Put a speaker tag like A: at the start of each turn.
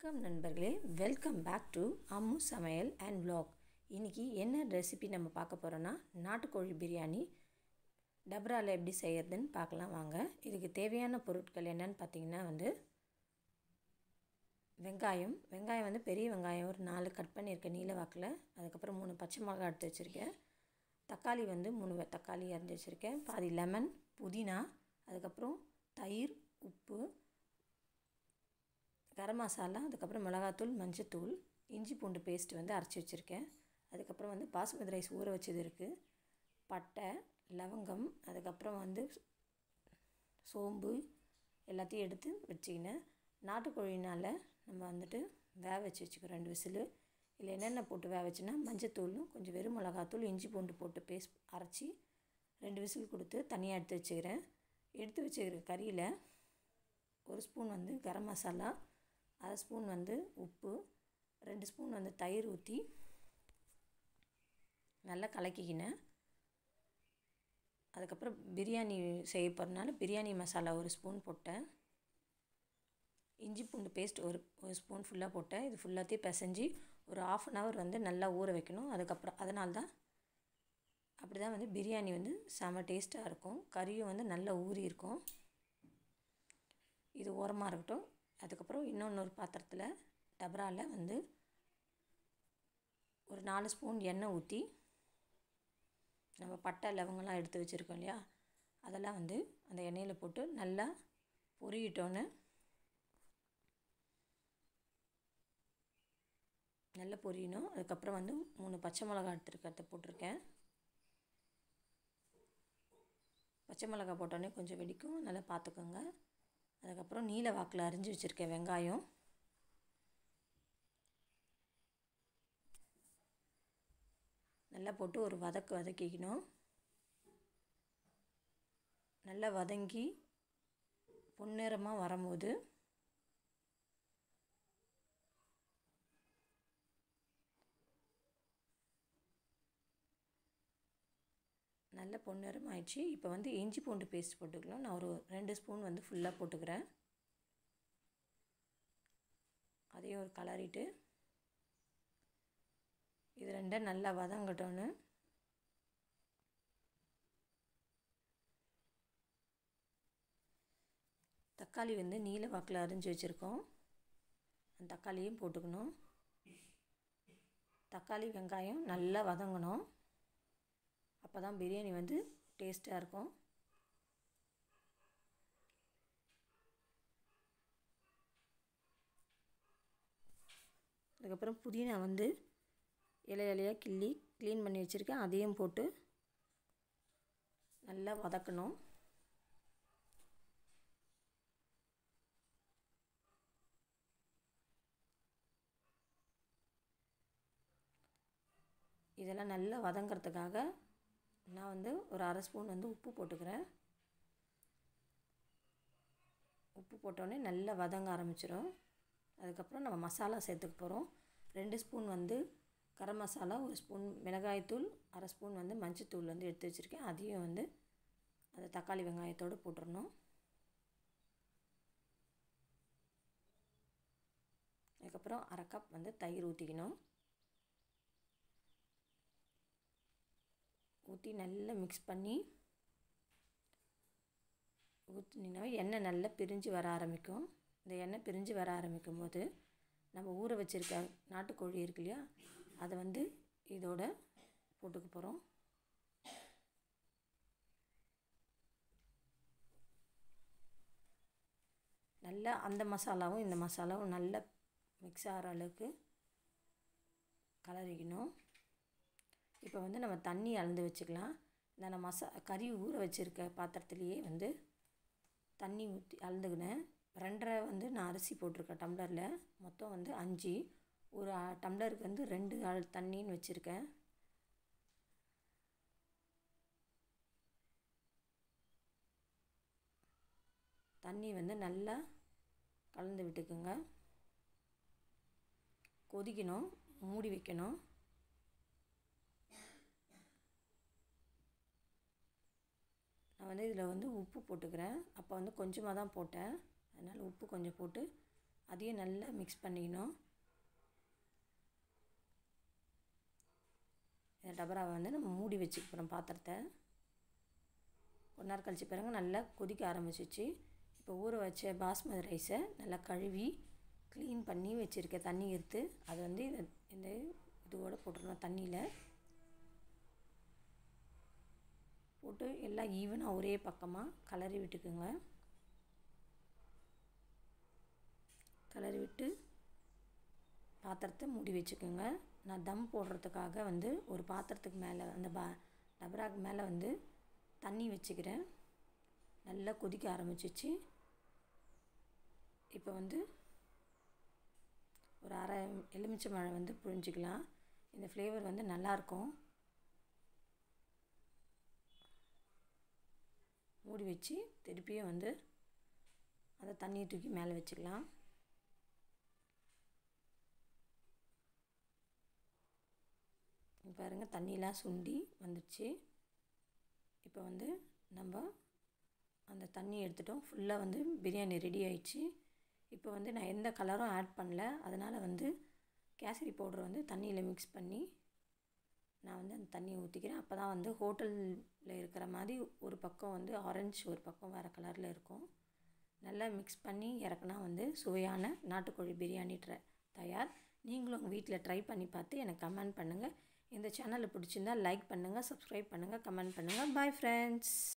A: வணக்கம் நண்பர்களே welcome back to Ammu சமையல் அண்ட் vlog இன்றைக்கி என்ன ரெசிபி நம்ம பார்க்க போகிறோன்னா நாட்டுக்கோழி பிரியாணி டப்ராவில் எப்படி செய்கிறதுன்னு பார்க்கலாம் வாங்க இதுக்கு தேவையான பொருட்கள் என்னன்னு பார்த்தீங்கன்னா வந்து வெங்காயம் வெங்காயம் வந்து பெரிய வெங்காயம் ஒரு நாலு கட் பண்ணியிருக்கேன் நீல வாக்கில் அதுக்கப்புறம் மூணு பச்சை மிளகா எடுத்து வச்சுருக்கேன் தக்காளி வந்து மூணு வெ- தக்காளி அரைஞ்சி வச்சுருக்கேன் பாதி லெமன் புதினா அதுக்கப்புறம் தயிர் உப்பு கரம் மசாலா அதுக்கப்புறம் மிளகாத்தூள் மஞ்சத்தூள் இஞ்சி பூண்டு பேஸ்ட் வந்து அரைச்சி வச்சுருக்கேன் அதுக்கப்புறம் வந்து பாசுமதி ரைஸ் ஊற வச்சது இருக்குது பட்டை லவங்கம் அதுக்கப்புறம் வந்து சோம்பு எல்லாத்தையும் எடுத்து வச்சுக்கினேன் நாட்டுக்கோழினால் நம்ம வந்துட்டு வேக வச்சு வச்சுக்கிறோம் ரெண்டு விசிலு இதில் என்னென்ன போட்டு வேக வச்சுன்னா மஞ்சத்தூளும் கொஞ்சம் வெறும் மிளகாத்தூள் இஞ்சி பூண்டு போட்டு பேஸ்ட் அரைச்சி ரெண்டு விசில் கொடுத்து தனியாக எடுத்து வச்சுக்கிறேன் எடுத்து வச்சுக்கிற கறியில் ஒரு ஸ்பூன் வந்து கரம் மசாலா அரை ஸ்பூன் வந்து உப்பு ரெண்டு ஸ்பூன் வந்து தயிர் ஊற்றி நல்லா கலக்கிக்கினேன் அதுக்கப்புறம் பிரியாணி செய்ய போகிறனால பிரியாணி மசாலா ஒரு ஸ்பூன் போட்டேன் இஞ்சி பூண்டு பேஸ்ட் ஒரு ஒரு ஸ்பூன் ஃபுல்லாக போட்டேன் இது ஃபுல்லாத்தையும் பிசைஞ்சு ஒரு ஆஃப் அன் ஹவர் வந்து நல்லா ஊற வைக்கணும் அதுக்கப்புறம் அதனால தான் அப்படி தான் வந்து பிரியாணி வந்து செம டேஸ்ட்டாக இருக்கும் கறியும் வந்து நல்லா ஊறி இருக்கும் இது ஓரமாக இருக்கட்டும் அதுக்கப்புறம் இன்னொன்று பாத்திரத்தில் டபராவில் வந்து ஒரு நாலு ஸ்பூன் எண்ணெய் ஊற்றி நம்ம பட்டை லவங்கெல்லாம் எடுத்து வச்சுருக்கோம் இல்லையா அதெல்லாம் வந்து அந்த எண்ணெயில் போட்டு நல்லா பொரியட்டோன்னு நல்லா பொரியணும் அதுக்கப்புறம் வந்து மூணு பச்சை மிளகா எடுத்துருக்கிறத போட்டிருக்கேன் பச்சை மிளகா போட்டோன்னே கொஞ்சம் வெடிக்கும் நல்லா பார்த்துக்கோங்க அதுக்கப்புறம் நீல வாக்கில் அரிஞ்சு வச்சுருக்கேன் வெங்காயம் நல்லா போட்டு ஒரு வதக்கு வதக்கிக்கணும் நல்லா வதங்கி பொன்னிறமாக வரும்போது நல்ல பொன்னிறம் ஆயிடுச்சு இப்போ வந்து இஞ்சி பூண்டு பேஸ்ட் போட்டுக்கலாம் நான் ஒரு ரெண்டு ஸ்பூன் வந்து ஃபுல்லாக போட்டுக்கிறேன் அதையும் ஒரு கலரிட்டு இது ரெண்டும் நல்லா வதங்கட்டோன்னு தக்காளி வந்து நீல வாக்கில் அரிஞ்சு வச்சுருக்கோம் அந்த தக்காளியும் போட்டுக்கணும் தக்காளி வெங்காயம் நல்லா வதங்கணும் அப்போ தான் பிரியாணி வந்து டேஸ்ட்டாக இருக்கும் அதுக்கப்புறம் புதினா வந்து இலை இலையாக கிள்ளி க்ளீன் பண்ணி வச்சுருக்கேன் அதையும் போட்டு நல்லா வதக்கணும் இதெல்லாம் நல்லா வதங்கிறதுக்காக நான் வந்து ஒரு அரை ஸ்பூன் வந்து உப்பு போட்டுக்கிறேன் உப்பு போட்டோடனே நல்லா வதங்க ஆரம்பிச்சிடும் அதுக்கப்புறம் நம்ம மசாலா சேர்த்துக்க போகிறோம் ரெண்டு ஸ்பூன் வந்து கரம் மசாலா ஒரு ஸ்பூன் மிளகாய்த்தூள் அரை ஸ்பூன் வந்து மஞ்சத்தூள் வந்து எடுத்து வச்சுருக்கேன் அதையும் வந்து அந்த தக்காளி வெங்காயத்தோடு போட்டுடணும் அதுக்கப்புறம் அரை கப் வந்து தயிர் ஊற்றிக்கணும் ஊற்றி நல்லா மிக்ஸ் பண்ணி ஊற்றினீங்கன்னா எண்ணெய் நல்லா பிரிஞ்சு வர ஆரம்பிக்கும் இந்த எண்ணெய் பிரிஞ்சு வர ஆரம்பிக்கும் போது நம்ம ஊற வச்சுருக்க நாட்டுக்கோழி இருக்கு இல்லையா அதை வந்து இதோட போட்டுக்க போகிறோம் நல்லா அந்த மசாலாவும் இந்த மசாலாவும் நல்லா மிக்ஸ் ஆகிற அளவுக்கு கலரிக்கணும் இப்போ வந்து நம்ம தண்ணி அளந்து வச்சுக்கலாம் இந்த மசா கறி ஊற வச்சுருக்க பாத்திரத்துலேயே வந்து தண்ணி ஊற்றி அளந்துக்கினேன் ரெண்டரை வந்து நான் அரிசி போட்டிருக்கேன் டம்ளரில் மொத்தம் வந்து அஞ்சு ஒரு அ- டம்ளருக்கு வந்து ரெண்டு ஆள் தண்ணின்னு வச்சுருக்கேன் தண்ணி வந்து நல்லா கலந்து விட்டுக்குங்க கொதிக்கணும் மூடி வைக்கணும் நான் வந்து இதில் வந்து உப்பு போட்டுக்கிறேன் அப்போ வந்து கொஞ்சமாக தான் போட்டேன் அதனால் உப்பு கொஞ்சம் போட்டு அதையும் நல்லா மிக்ஸ் பண்ணிக்கணும் இந்த டபராவை வந்து நம்ம மூடி வச்சுக்க போகிறோம் பாத்திரத்தை ஒரு நேரம் கழிச்சு பிறகு நல்லா கொதிக்க ஆரம்பிச்சிச்சு இப்போ ஊற வச்ச பாஸ்மதி ரைஸை நல்லா கழுவி க்ளீன் பண்ணி வச்சுருக்க தண்ணி எடுத்து அதை வந்து இந்த இந்த இதோட போட்டுடணும் தண்ணியில் போட்டு எல்லாம் ஈவனாக ஒரே பக்கமாக கலரி விட்டுக்குங்க கலரி விட்டு பாத்திரத்தை மூடி வச்சுக்கோங்க நான் தம் போடுறதுக்காக வந்து ஒரு பாத்திரத்துக்கு மேலே அந்த பா டபராக்கு மேலே வந்து தண்ணி வச்சுக்கிறேன் நல்லா கொதிக்க ஆரம்பிச்சிச்சு இப்போ வந்து ஒரு அரை எலுமிச்சை மழை வந்து புழிஞ்சிக்கலாம் இந்த ஃப்ளேவர் வந்து நல்லாயிருக்கும் மூடி வச்சு திருப்பியும் வந்து அந்த தண்ணியை தூக்கி மேலே வச்சுக்கலாம் பாருங்கள் தண்ணியெலாம் சுண்டி வந்துடுச்சு இப்போ வந்து நம்ம அந்த தண்ணி எடுத்துட்டோம் ஃபுல்லாக வந்து பிரியாணி ரெடி ஆயிடுச்சு இப்போ வந்து நான் எந்த கலரும் ஆட் பண்ணல அதனால் வந்து கேசரி பவுடர் வந்து தண்ணியில் மிக்ஸ் பண்ணி நான் வந்து அந்த தண்ணியை ஊற்றிக்கிறேன் அப்போ தான் வந்து ஹோட்டலில் இருக்கிற மாதிரி ஒரு பக்கம் வந்து ஆரஞ்சு ஒரு பக்கம் வேறு கலரில் இருக்கும் நல்லா மிக்ஸ் பண்ணி இறக்குனா வந்து சுவையான நாட்டுக்கோழி பிரியாணி ட்ரை தயார் நீங்களும் உங்கள் வீட்டில் ட்ரை பண்ணி பார்த்து எனக்கு கமெண்ட் பண்ணுங்கள் இந்த சேனலை பிடிச்சிருந்தால் லைக் பண்ணுங்கள் சப்ஸ்கிரைப் பண்ணுங்கள் கமெண்ட் பண்ணுங்கள் பாய் ஃப்ரெண்ட்ஸ்